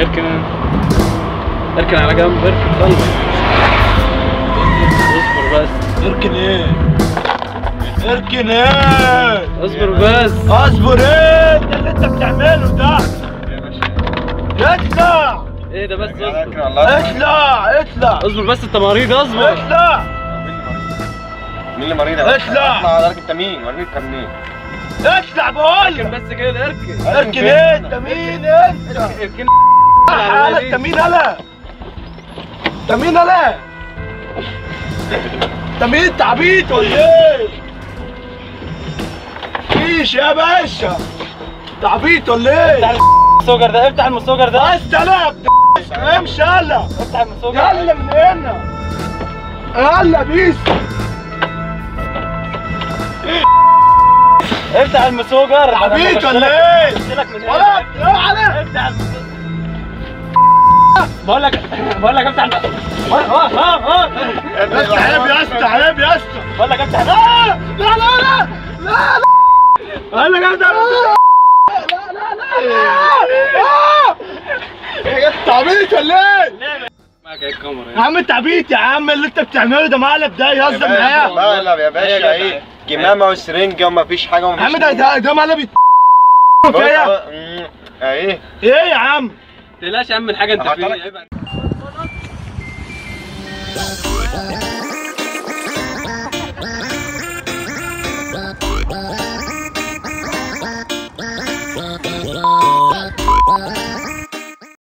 اركن اركن على جنب اركن طيب اصبر بس اركن ايه اركن ايه اصبر بس اصبر ايه ده اللي انت بتعمله ده اطلع ايه ده بس اصبر اطلع اطلع اصبر بس انت مريض اصبر اطلع مين اللي مريض يا باشا؟ اطلع. اطلع حضرتك انت مين؟ مريض انت منين؟ اطلع بقول اركن لك بس كده اركن اركن ايه انت مين انت اركن تعالى انت مين انا انت مين انا انت مين انت عبيط ولا ايه مفيش يا باشا انت عبيط ولا ايه المسوجر ده افتح المسوجر ده بس انا يا ابن امشي يلا افتح المسوجر يلا من هنا يلا بيس افتح المسوجر عبيط ولا ايه قلت لك من ولا هنا تعالى افتح المسوجر بقول لك بقول لك افتح الم- ها ها ها بس عيب يا اسطى عيب يا اسطى بقول لك افتح لا لا لا لا لا لا بقول لك افتح المسوجر لا لا لا انت عبيط ولا ايه؟ معاك ايه الكاميرا يا عم انت عبيط يا عم اللي انت بتعمله ده مقلب ده يهزر معايا مقلب يا باشا ايه؟ كمامه وسرنجه ومفيش حاجه يا ومفيش عم ده ده ده مقلب فيا ايه؟ ايه يا عم تقلقش يا عم الحاجه انت هحط فين لك- عيب عليك.